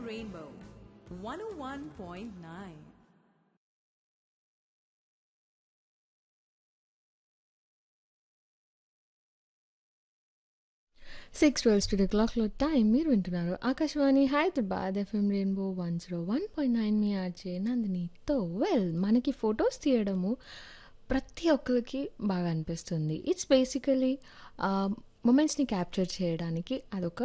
Rainbow 101.9. Six twelve studio క్లాక్లో time మీరు వింటున్నారు Akashvani Hyderabad FM Rainbow one zero one point nine మీ ఆర్జే నందినితో వెల్ మనకి ఫొటోస్ తీయడము ప్రతి ఒక్కరికి బాగా అనిపిస్తుంది ఇట్స్ బేసికలీ మూమెంట్స్ని క్యాప్చర్ చేయడానికి అదొక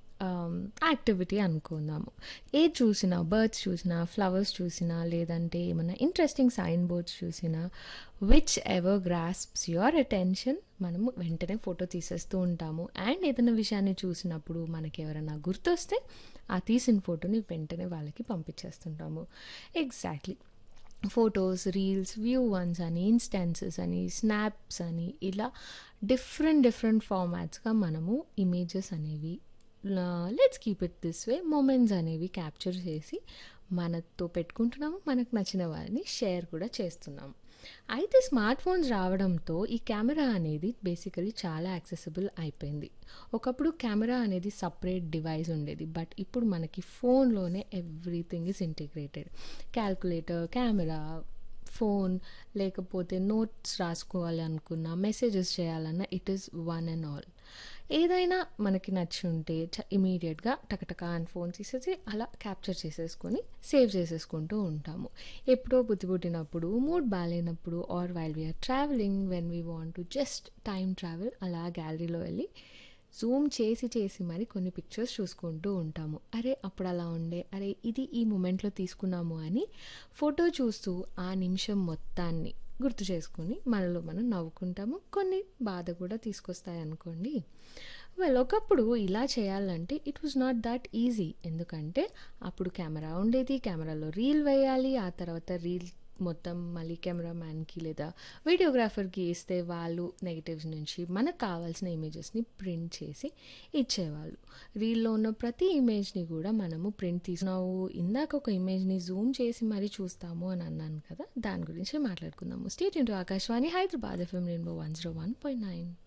యాక్టివిటీ అనుకుందాము ఏది చూసినా బర్డ్స్ చూసినా ఫ్లవర్స్ చూసినా లేదంటే ఏమైనా ఇంట్రెస్టింగ్ సైన్ బోర్డ్స్ చూసినా which ever grasps your attention మనము వెంటనే ఫోటో తీసేస్తూ ఉంటాము అండ్ ఏదైనా విషయాన్ని చూసినప్పుడు మనకి ఎవరైనా గుర్తొస్తే ఆ తీసిన ఫోటోని వెంటనే వాళ్ళకి పంపించేస్తుంటాము exactly photos reels view once అని ఇన్స్టాన్సెస్ అని స్నాప్స్ అని ఇలా డిఫరెంట్ డిఫరెంట్ ఫార్మాట్స్గా మనము ఇమేజెస్ అనేవి let's keep it this way moments అనేవి క్యాప్చర్ చేసి మనతో పెట్టుకుంటున్నాము మనకు నచ్చిన వారిని షేర్ కూడా చేస్తున్నాము అయితే స్మార్ట్ ఫోన్స్ రావడంతో ఈ కెమెరా అనేది బేసికలీ చాలా యాక్సెసిబుల్ అయిపోయింది ఒకప్పుడు కెమెరా అనేది సపరేట్ డివైస్ ఉండేది బట్ ఇప్పుడు మనకి ఫోన్లోనే everything is integrated calculator camera phone లేకపోతే నోట్స్ రాసుకోవాలి అనుకున్నా మెసేజెస్ చేయాలన్నా it is one and all ఏదైనా మనకి నచ్చి ఉంటే ఇమీడియట్గా టకటక అని ఫోన్ తీసేసి అలా క్యాప్చర్ చేసేసుకొని సేవ్ చేసేసుకుంటూ ఉంటాము ఎప్పుడో బుద్ధి పుట్టినప్పుడు మూడ్ బాగాలేనప్పుడు or while we're travelling when we want to just time travel అలా గ్యాలరీలో వెళ్ళి జూమ్ చేసి చేసి మరి కొన్ని పిక్చర్స్ చూసుకుంటూ ఉంటాము అరే అప్పుడు అలా ఉండే అరే ఇది ఈ మూమెంట్లో తీసుకున్నాము అని ఫోటో చూస్తూ ఆ నిమిషం మొత్తాన్ని గుర్తు చేసుకుని మనలో మనం నవ్వుకుంటాము కొన్ని బాధ కూడా తీసుకొస్తాయి అనుకోండి వెల్ ఒకప్పుడు ఇలా చేయాలంటే it was not that easy ఎందుకంటే అప్పుడు కెమెరా ఉండేది కెమెరాలో రీల్ వేయాలి ఆ తర్వాత రీల్ మొత్తం మళ్ళీ కెమెరామ్యాన్కి లేదా వీడియోగ్రాఫర్కి ఇస్తే వాళ్ళు నెగిటివ్స్ నుంచి మనకు కావాల్సిన ఇమేజెస్ని ప్రింట్ చేసి ఇచ్చేవాళ్ళు రీల్లో ఉన్న ప్రతి ఇమేజ్ని కూడా మనము ప్రింట్ తీసుకున్నావు ఇందాక ఒక ఇమేజ్ని జూమ్ చేసి మరీ చూస్తాము అని అన్నాను కదా దాని గురించి మాట్లాడుకుందాము stay tuned to Akashvani Hyderabad FM Rainbow one zero one point nine